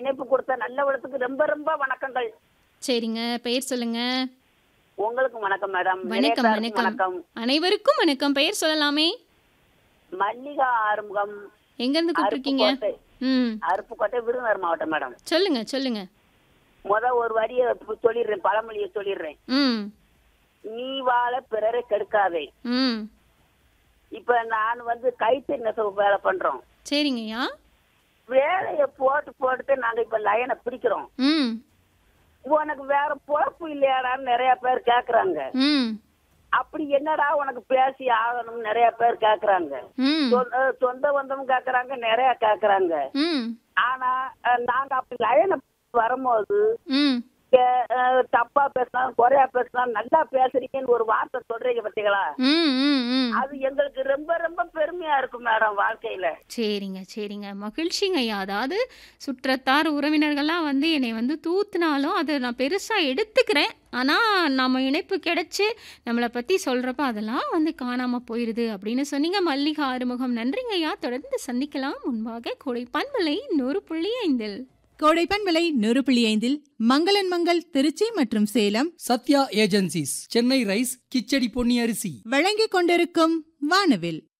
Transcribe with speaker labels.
Speaker 1: இணைப்பு கொடுத்த நல்ல உள்ளத்துக்கு ரொம்ப ரொம்ப வணக்கங்கள்
Speaker 2: சரிங்க பெயர் சொல்லுங்க
Speaker 1: உங்களுக்கு வணக்கம் மேடம்
Speaker 2: வணக்கம்
Speaker 1: நிலையத்தாருக்கும்
Speaker 2: வணக்கம் அனைவருக்கும் வணக்கம் பெயர் சொல்லலாமே
Speaker 1: மல்லிகா ஆறுமுகம்
Speaker 2: எங்க இருந்து கூப்பிட்டுருக்கீங்க
Speaker 1: அருப்புக்கோட்டை
Speaker 2: ம்
Speaker 1: அருப்புக்கோட்டை விருதுநகர் மாவட்டம் மேடம்
Speaker 2: சொல்லுங்க சொல்லுங்க
Speaker 1: முத ஒரு வரியை இப்ப சொல்லிடுறேன் பழமொழியை சொல்லிடுறேன்
Speaker 2: ம்
Speaker 1: நீ வாழ பிறரை கெடுக்காதே
Speaker 2: ம்
Speaker 1: இப்ப நான் வந்து கைத்தறி நெசவு வேலை பண்றோம்
Speaker 2: சரிங்கய்யா
Speaker 1: வேலையை போட்டு போட்டு நாங்க இப்ப லைனை பிடிக்கிறோம்
Speaker 2: ம்
Speaker 1: உனக்கு வேற பொழப்பு இல்லையாடான்னு நிறைய பேர் கேக்குறாங்க
Speaker 2: ம்
Speaker 1: அப்படி என்னடா உனக்கு பேசி ஆகணும்னு நிறைய பேர் கேக்குறாங்க
Speaker 2: ம்
Speaker 1: சொந்த சொந்த பந்தம் கேக்குறாங்க நிறைய கேக்குறாங்க
Speaker 2: ம்
Speaker 1: ஆனா அஹ், நாங்க அப்படி லைனை வரும்போது
Speaker 2: ம்
Speaker 1: கே- அஹ், தப்பா பேசலாம் குறையா பேசலாம் நல்லா பேசுறீங்கன்னு ஒரு வார்த்தை சொல்றீங்க பாத்தீங்களா
Speaker 2: ம் ம் ம்
Speaker 1: அது எங்களுக்கு ரொம்ப ரொம்ப பெருமையா இருக்கும் மேடம் வாழ்க்கையில
Speaker 2: சரிங்க சரிங்க மகிழ்ச்சிங்க ஐயா அதாவது சுற்றத்தார் உறவினர்கள்லாம் வந்து என்னை வந்து தூத்துனாலும் அதை நான் பெருசாக எடுத்துக்கிறேன் ஆனால் நம்ம இணைப்பு கிடைச்சி நம்மளை பற்றி சொல்கிறப்ப அதெல்லாம் வந்து காணாமல் போயிடுது அப்படின்னு சொன்னீங்க மல்லிகா ஆறுமுகம் நன்றிங்க ஐயா தொடர்ந்து சந்திக்கலாம் முன்பாக கொடைப்பான்மலை நூறு புள்ளி ஐந்தில்
Speaker 3: கோடைப்பன் விலை நூறு புள்ளி ஐந்தில் மங்களன் மங்கள் திருச்சி மற்றும் சேலம்
Speaker 4: சத்யா ஏஜென்சிஸ் சென்னை ரைஸ் கிச்சடி பொன்னி அரிசி
Speaker 3: வழங்கிக் கொண்டிருக்கும் வானவில்